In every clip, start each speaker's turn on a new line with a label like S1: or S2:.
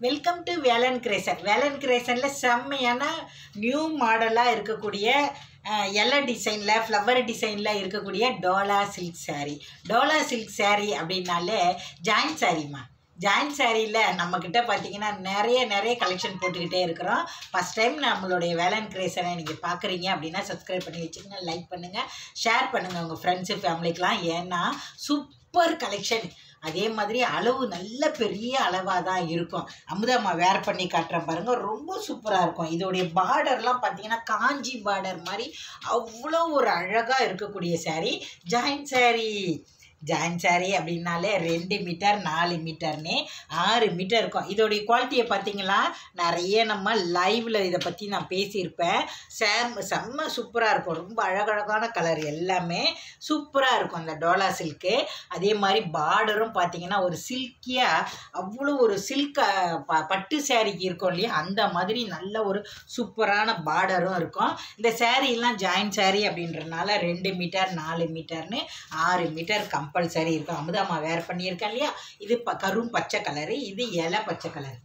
S1: welcome to Velan கிரேசன் வேலன் கிரேசனில் செம்மையான நியூ மாடலாக இருக்கக்கூடிய அஹ், எல்லை டிசைனில் ஃப்ளவர் டிசைனில் இருக்கக்கூடிய Dola silk saree Dola silk saree அப்படின்னாலே ஜாயின்ட் சாரீம்மா ஜாயின்ட் சாரியில் நம்மக்கிட்ட பார்த்தீங்கன்னா நிறைய நிறைய கலெக்ஷன் போட்டுக்கிட்டே இருக்கிறோம் ஃபஸ்ட் டைம் நம்மளுடைய வேலன் கிரேசனை நீங்கள் பார்க்குறீங்க அப்படின்னா சப்ஸ்கிரைப் பண்ணி வச்சுக்கோங்க லைக் பண்ணுங்கள் ஷேர் பண்ணுங்கள் உங்கள் ஃப்ரெண்ட்ஸு ஃபேமிலிக்கெலாம் ஏன்னா சூப்பர் கலெக்ஷன் அதே மாதிரி அளவு நல்ல பெரிய அளவாக தான் இருக்கும் அமுதாம்மா வேர் பண்ணி காட்டுறேன் பாருங்கள் ரொம்ப சூப்பராக இருக்கும் இதோடைய பார்டர்லாம் பார்த்தீங்கன்னா காஞ்சி பார்டர் மாதிரி அவ்வளோ ஒரு அழகாக இருக்கக்கூடிய saree joint saree joint saree அப்படின்னாலே ரெண்டு மீட்டர் நாலு மீட்டர்னு ஆறு மீட்டர் இருக்கும் இதோடைய குவாலிட்டியை பார்த்தீங்களா நிறைய நம்ம லைவில் இதை பற்றி நான் பேசியிருப்பேன் செம் செம்ம சூப்பராக இருக்கும் ரொம்ப அழகழகான கலர் எல்லாமே சூப்பராக இருக்கும் அந்த டோலா சில்க்கு அதே மாதிரி பார்டரும் பார்த்தீங்கன்னா ஒரு சில்கியாக அவ்வளோ ஒரு சில்க் ப பட்டு சேரீக்கு இருக்கும் இல்லையா அந்த மாதிரி நல்ல ஒரு சூப்பரான பார்டரும் இருக்கும் இந்த சேரீலாம் ஜாயின் saree அப்படின்றனால ரெண்டு மீட்டர் நாலு மீட்டர்னு ஆறு மீட்டர் கம்பல்சரி இருக்கும் அமுதாம்மா வேர் பண்ணியிருக்கேன் இல்லையா இது ப கரும் பச்சை கலரு இது இலை பச்சை கலர்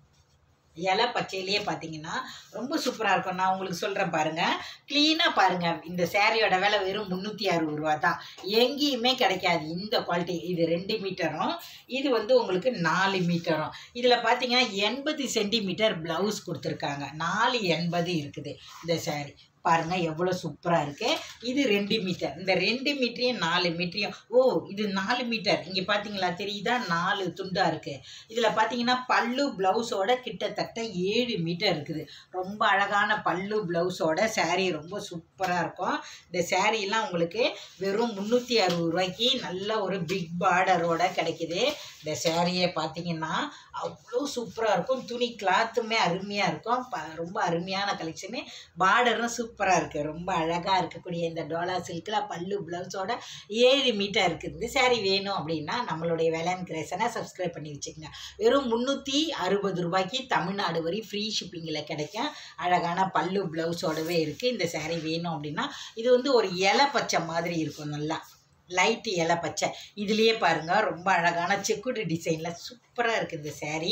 S1: இலை பச்சையிலேயே பார்த்தீங்கன்னா ரொம்ப சூப்பராக இருக்கும் நான் உங்களுக்கு சொல்கிறேன் பாருங்கள் க்ளீனாக பாருங்கள் இந்த சேரீயோட விலை வெறும் முந்நூற்றி அறுபது ரூபா தான் எங்கேயுமே கிடைக்காது இந்த குவாலிட்டி இது ரெண்டு மீட்டரும் இது வந்து உங்களுக்கு நாலு மீட்டரும் இதில் பார்த்தீங்கன்னா எண்பது சென்டிமீட்டர் ப்ளவுஸ் கொடுத்துருக்காங்க நாலு எண்பது இருக்குது இந்த saree பாருங்கள் எவ்வளோ சூப்பராக இருக்குது இது ரெண்டு மீட்டர் இந்த ரெண்டு மீட்டரையும் நாலு மீட்டரையும் ஓ இது நாலு மீட்டர் இங்கே பார்த்தீங்களா தெரியுதா நாலு துண்டாக இருக்குது இதில் பார்த்தீங்கன்னா பல்லு ப்ளவுஸோட கிட்டத்தட்ட ஏழு மீட்டர் இருக்குது ரொம்ப அழகான பல்லு ப்ளவுஸோட saree ரொம்ப சூப்பராக இருக்கும் இந்த சாரீலாம் உங்களுக்கு வெறும் முந்நூற்றி அறுபது ரூபாய்க்கு நல்ல ஒரு பிக் பார்டரோட கிடைக்குது இந்த சேரீயை பார்த்தீங்கன்னா அவ்வளோ சூப்பராக இருக்கும் துணி கிளாத்துமே அருமையாக இருக்கும் ப ரொம்ப அருமையான கலெக்ஷனு பார்டரும் சூப்பராக இருக்குது ரொம்ப அழகாக இருக்கக்கூடிய இந்த டோலா சில்கில் பல்லு ப்ளவுஸோட ஏழு மீட்டர் இருக்குது இந்த saree வேணும் அப்படின்னா நம்மளுடைய வேலன் கிரேசனை சப்ஸ்கிரைப் பண்ணி வச்சுக்கோங்க வெறும் முந்நூற்றி அறுபது ரூபாய்க்கு தமிழ்நாடு வரை ஃப்ரீ ஷிப்பிங்கில் கிடைக்கும் அழகான பல்லு ப்ளவுஸோடவே இருக்குது இந்த saree வேணும் அப்படின்னா இது வந்து ஒரு இலை பச்சை மாதிரி இருக்கும் நல்லா லைட் இலை பச்சை இதுலேயே பாருங்கள் ரொம்ப அழகான செக்குடு டிசைனில் சூப்பராக இருக்குது இந்த saree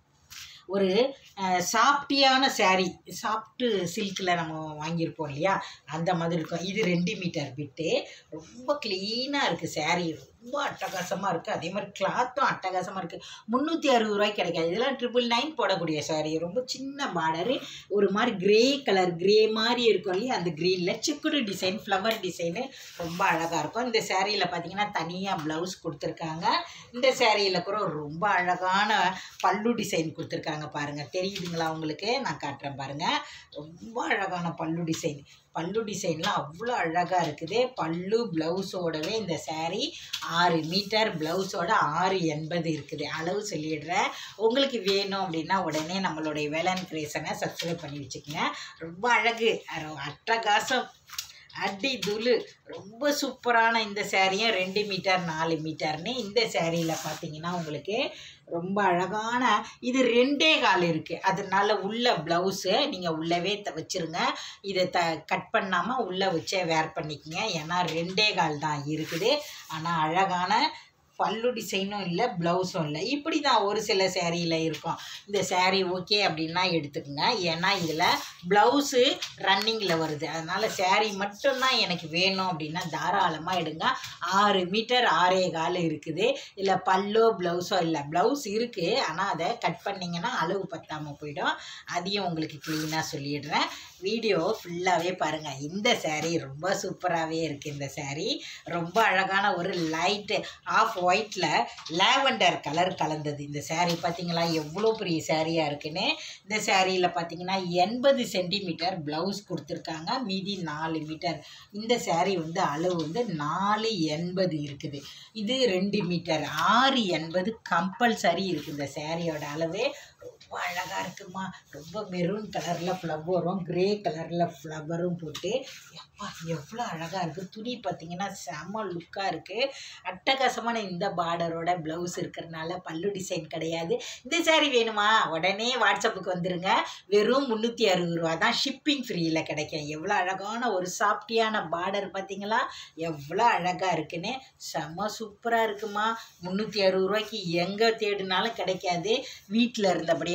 S1: ஒரு சாஃப்டியான saree சாஃப்ட்டு சில்கில் நம்ம வாங்கியிருப்போம் இல்லையா அந்த மாதிரி இருக்கும் இது ரெண்டு மீட்டர் பிட்டு ரொம்ப க்ளீனாக இருக்குது saree ரொம்ப அட்டகாசமாக இருக்குது அதே மாதிரி கிளாத்தும் அட்டகாசமாக இருக்குது முந்நூற்றி அறுபது ரூபாய்க்கு கிடைக்காது இதெல்லாம் ட்ரிபிள் நைன் போடக்கூடிய saree ரொம்ப சின்ன பார்டரு ஒரு மாதிரி கிரே கலர் கிரே மாதிரி இருக்கும் இல்லையா அந்த க்ரீனில் செக்குடு டிசைன் ஃப்ளவர் டிசைனு ரொம்ப அழகாக இருக்கும் இந்த சேரீயில் பார்த்தீங்கன்னா தனியாக ப்ளவுஸ் கொடுத்துருக்காங்க இந்த சேரீயில் கூட ரொம்ப அழகான பல்லு டிசைன் கொடுத்துருக்காங்க பாருங்கள் தெரியுதுங்களா உங்களுக்கு நான் காட்டுறேன் பாருங்கள் ரொம்ப அழகான பல்லு டிசைன் பல்லு டிசைன்லாம் அவ்வளோ அழகாக இருக்குது பல்லு ப்ளவுஸோடவே இந்த saree ஆறு மீட்டர் ப்ளவுஸோட ஆறு எண்பது இருக்குது அளவு சொல்லிடுறேன் உங்களுக்கு வேணும் அப்படின்னா உடனே நம்மளுடைய வேலன் கிரேசனை சப்ஸ்கிரைப் பண்ணி வச்சுக்கோங்க ரொம்ப அழகு அர- அட்டகாசம் அடி துளு ரொம்ப சூப்பரான இந்த சேரீயும் ரெண்டு மீட்டர் நாலு மீட்டர்னு இந்த சேரீயில் பார்த்தீங்கன்னா உங்களுக்கு ரொம்ப அழகான இது ரெண்டே கால் இருக்குது அதனால உள்ள ப்ளவுஸு நீங்கள் உள்ளவே த வச்சுருங்க இதை த கட் பண்ணாமல் உள்ளே வச்சே வேர் பண்ணிக்கங்க ஏன்னா ரெண்டே கால் தான் இருக்குது ஆனால் அழகான பல்லு டிசைனும் இல்லை ப்ளவுஸும் இல்லை இப்படி தான் ஒரு சில சேரீயில் இருக்கும் இந்த saree ஓகே அப்படின்னா எடுத்துக்கோங்க ஏன்னா இதில் ப்ளவுஸு ரன்னிங்கில் வருது அதனால் saree மட்டும்தான் எனக்கு வேணும் அப்படின்னா தாராளமாக எடுங்க ஆறு மீட்டர் ஆறே கால் இருக்குது இல்லை பல்லோ ப்ளவுஸோ இல்லை ப்ளவுஸ் இருக்குது ஆனால் அதை கட் பண்ணிங்கன்னா அளவு பத்தாமல் போயிடும் அதையும் உங்களுக்கு க்ளீனாக சொல்லிடுறேன் வீடியோ ஃபுல்லாகவே பாருங்கள் இந்த saree ரொம்ப சூப்பராகவே இருக்குது இந்த saree ரொம்ப அழகான ஒரு லைட்டு ஆஃப் ஒயிட்டில் லாவெண்டர் கலர் கலந்தது இந்த saree பார்த்தீங்களா எவ்வளோ பெரிய சாரியாக இருக்குன்னு இந்த சாரியில் பார்த்தீங்கன்னா எண்பது சென்டிமீட்டர் ப்ளவுஸ் கொடுத்துருக்காங்க மீதி நாலு மீட்டர் இந்த saree வந்து அளவு வந்து நாலு எண்பது இருக்குது இது ரெண்டு மீட்டர் ஆறு எண்பது கம்பல்சரி இருக்குது இந்த சாரியோட அளவு ரொம்ப அழகாக இருக்குமா ரொம்ப மெரூன் கலரில் ஃப்ளவரும் கிரே கலரில் ஃப்ளவரும் போட்டு எப்பா எவ்வளோ அழகாக இருக்குது துணி பார்த்தீங்கன்னா செம்ம லுக்காக இருக்குது அட்டகாசமான இந்த பார்டரோட ப்ளவுஸ் இருக்கிறதுனால பல்லு டிசைன் கிடையாது இந்த saree வேணுமா உடனே வாட்ஸ்அப்புக்கு வந்துருங்க வெறும் முந்நூற்றி அறுபது ரூபா தான் ஷிப்பிங் ஃப்ரீயில் கிடைக்கும் எவ்வளோ அழகான ஒரு சாஃப்டியான பார்டர் பார்த்தீங்களா எவ்வளோ அழகாக இருக்குன்னு செம்ம சூப்பராக இருக்குமா முந்நூற்றி அறுபது ரூபாய்க்கு எங்கே தேடினாலும் கிடைக்காது வீட்டில் இருந்தபடியே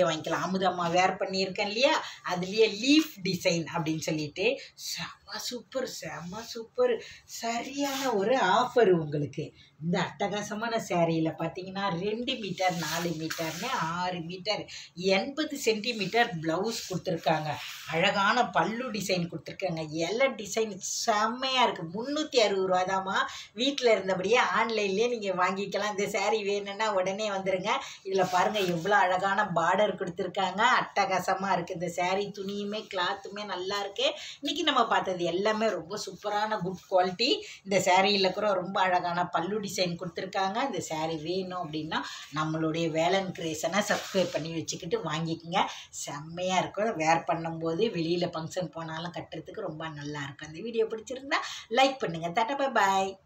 S1: சேரீயை வாங்கிக்கலாம் அமுதம்மா வேர் பண்ணியிருக்கேன் இல்லையா அதுலேயே லீஃப் டிசைன் அப்படின்னு சொல்லிட்டு செம்ம சூப்பர் செம்ம சூப்பர் சரியான ஒரு ஆஃபர் உங்களுக்கு இந்த அட்டகாசமான சேரீயில் பார்த்தீங்கன்னா ரெண்டு மீட்டர் நாலு மீட்டர்னு ஆறு மீட்டர் எண்பது சென்டிமீட்டர் ப்ளவுஸ் கொடுத்துருக்காங்க அழகான பல்லு டிசைன் கொடுத்துருக்காங்க எல்லா டிசைன் செம்மையாக இருக்குது முந்நூற்றி அறுபது ரூபா தாம்மா வீட்டில் இருந்தபடியே ஆன்லைன்லேயே நீங்கள் வாங்கிக்கலாம் இந்த saree வேணும்னா உடனே வந்துடுங்க இதில் பாருங்கள் எவ்வளோ அழகான பார்டர் கொடுத்துருக்காங்க அட்டகாசமாக இருக்குது இந்த saree துணியுமே கிளாத்துமே நல்லா இருக்கு இன்றைக்கி நம்ம பார்த்தது எல்லாமே ரொம்ப சூப்பரான குட் குவாலிட்டி இந்த சேரீயில் கூட ரொம்ப அழகான பல்லு டிசைன் கொடுத்துருக்காங்க இந்த saree வேணும் அப்படின்னா நம்மளுடைய வேலன் கிரேசனை சப்ஸ்கிரைப் பண்ணி வச்சுக்கிட்டு வாங்கிக்கோங்க செம்மையாக இருக்கும் வேர் பண்ணும்போது வெளியில் ஃபங்க்ஷன் போனாலும் கட்டுறதுக்கு ரொம்ப நல்லா இருக்கும் அந்த வீடியோ பிடிச்சிருந்தா லைக் பண்ணுங்கள் தட்டப்பை பாய்